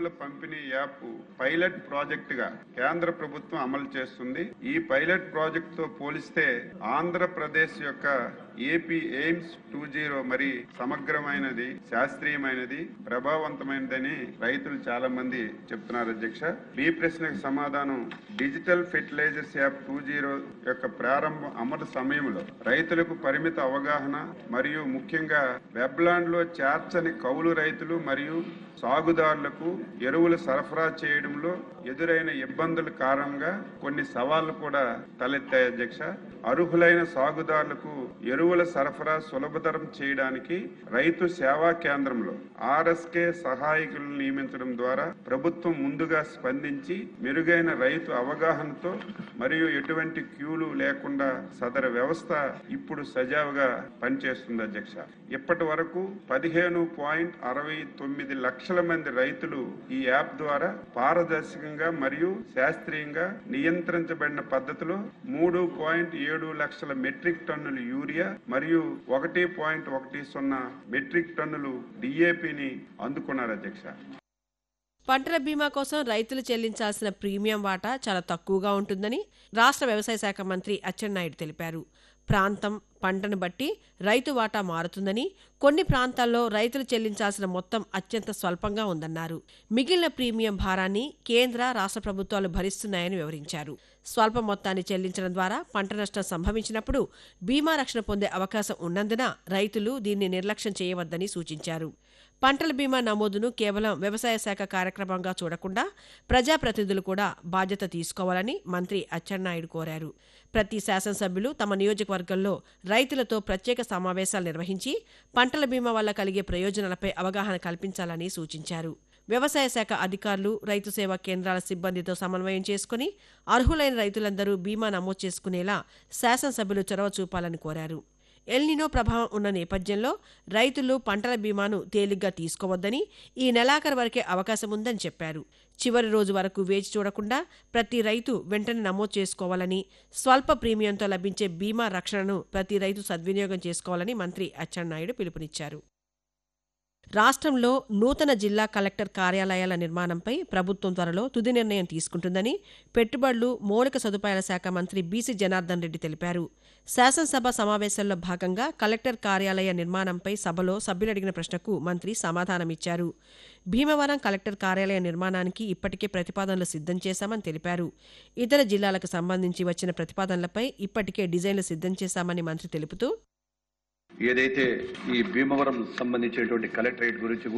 బీమాల పంపిణీ app pilot project గా కేంద్ర ప్రభుత్వం అమలు చేస్తుంది ఈ పైలట్ ప్రాజెక్ట్ తో పోలిస్తే ఆంధ్రప్రదేశ్ యొక్క ఏపీ ఎయిమ్స్ టూ జీరో మరి సమగ్రమైనది శాస్త్రీయమైనది ప్రభావవంతమైనదని రైతులు చాలా మంది చెప్తున్నారు అధ్యక్ష ఈ ప్రశ్నకు సమాధానం digital fertilisers app two zero యొక్క ప్రారంభ అమలు సమయంలో రైతులకు పరిమిత అవగాహన మరియు ముఖ్యంగా వెబ్లాండ్ లో చేర్చని కౌలు రైతులు మరియు సాగుదారులకు ఎరువులు సరఫరా చేయడంలో ఎదురైన ఇబ్బందుల కారణంగా కొన్ని సవాళ్లు కూడా తలెత్తాయి అధ్యక్ష అర్హులైన సాగుదారులకు ఎరువుల సరఫరా సులభతరం చేయడానికి రైతు సేవా కేంద్రంలో ఆర్ఎస్కే సహాయకులను నియమించడం ద్వారా ప్రభుత్వం ముందుగా స్పందించి మెరుగైన రైతు అవగాహనతో మరియు ఎటువంటి క్యూలు లేకుండా సదర వ్యవస్థ ఇప్పుడు సజావుగా పనిచేస్తుంది అధ్యక్ష ఇప్పటి వరకు పదిహేను పాయింట్ అరవై తొమ్మిది లక్షల మంది రైతులు ఈ యాప్ ద్వారా పారదర్శకంగా మరియు శాస్త్రీయంగా నియంత్రించబడిన పద్ధతిలో మూడు పాయింట్ ఏడు లక్షల మెట్రిక్ టన్నులు యూరియా మరియు ఒకటి పాయింట్ ఒకటి సున్నా మెట్రిక్ టన్నులు డిఏపిని అందుకున్నారు అధ్యక్ష పంటల బీమా కోసం రైతులు చెల్లించాల్సిన ప్రీమియం వాటా చాలా తక్కువగా ఉంటుందని రాష్ట్ర వ్యవసాయ శాఖ మంత్రి అచ్చెన్నాయుడు తెలిపారు ప్రాంతం పంటను బట్టి రైతు వాటా మారుతుందని కొన్ని ప్రాంతాల్లో రైతులు చెల్లించాల్సిన మొత్తం అత్యంత స్వల్పంగా ఉందన్నారు మిగిలిన ప్రీమియం భారాన్ని కేంద్ర రాష్ట్ర ప్రభుత్వాలు భరిస్తున్నాయని వివరించారు స్వల్ప మొత్తాన్ని చెల్లించడం ద్వారా పంట నష్టం సంభవించినప్పుడు బీమా రక్షణ పొందే అవకాశం ఉన్నందున రైతులు దీన్ని నిర్లక్ష్యం చేయవద్దని సూచించారు పంటల బీమా నమోదును కేవలం వ్యవసాయ శాఖ కార్యక్రమంగా చూడకుండా ప్రజాప్రతినిధులు కూడా బాధ్యత తీసుకోవాలని మంత్రి అచ్చెన్నాయుడు కోరారు ప్రతి శాసనసభ్యులు తమ నియోజకవర్గంలో రైతులతో ప్రత్యేక సమావేశాలు నిర్వహించి పంటల బీమా వల్ల కలిగే ప్రయోజనాలపై అవగాహన కల్పించాలని సూచించారు వ్యవసాయ శాఖ అధికారులు రైతు సేవా కేంద్రాల సిబ్బందితో సమన్వయం చేసుకుని అర్హులైన రైతులందరూ బీమా నమోదు చేసుకునేలా శాసనసభ్యులు చొరవ చూపాలని కోరారు ఎల్నినో ప్రభావం ఉన్న నేపథ్యంలో రైతులు పంటల బీమాను తేలిగ్గా తీసుకోవద్దని ఈ నెలాఖరు వరకే అవకాశం ఉందని చెప్పారు చివరి రోజు వరకు వేచి చూడకుండా ప్రతి రైతు వెంటనే నమోదు చేసుకోవాలని స్వల్ప ప్రీమియంతో లభించే బీమా రక్షణను ప్రతి రైతు సద్వినియోగం చేసుకోవాలని మంత్రి అచ్చెన్నాయుడు పిలుపునిచ్చారు రాష్ట్రంలో నూతన జిల్లా కలెక్టర్ కార్యాలయాల నిర్మాణంపై ప్రభుత్వం త్వరలో తుది నిర్ణయం తీసుకుంటుందని పెట్టుబడులు మౌలిక సదుపాయాల శాఖ మంత్రి బీసీ జనార్దన్ రెడ్డి తెలిపారు శాసనసభ సమావేశంలో భాగంగా కలెక్టర్ కార్యాలయ నిర్మాణంపై సభలో సభ్యులు అడిగిన ప్రశ్నకు మంత్రి సమాధానమిచ్చారు భీమవరం కలెక్టర్ కార్యాలయ నిర్మాణానికి ఇప్పటికే ప్రతిపాదనలు సిద్ధం చేశామని తెలిపారు ఇతర జిల్లాలకు సంబంధించి వచ్చిన ప్రతిపాదనలపై ఇప్పటికే డిజైన్లు సిద్ధం చేశామని మంత్రి తెలుపుతూ ఏదైతే ఈ భీమవరం సంబంధించినటువంటి కలెక్టరేట్ గురించి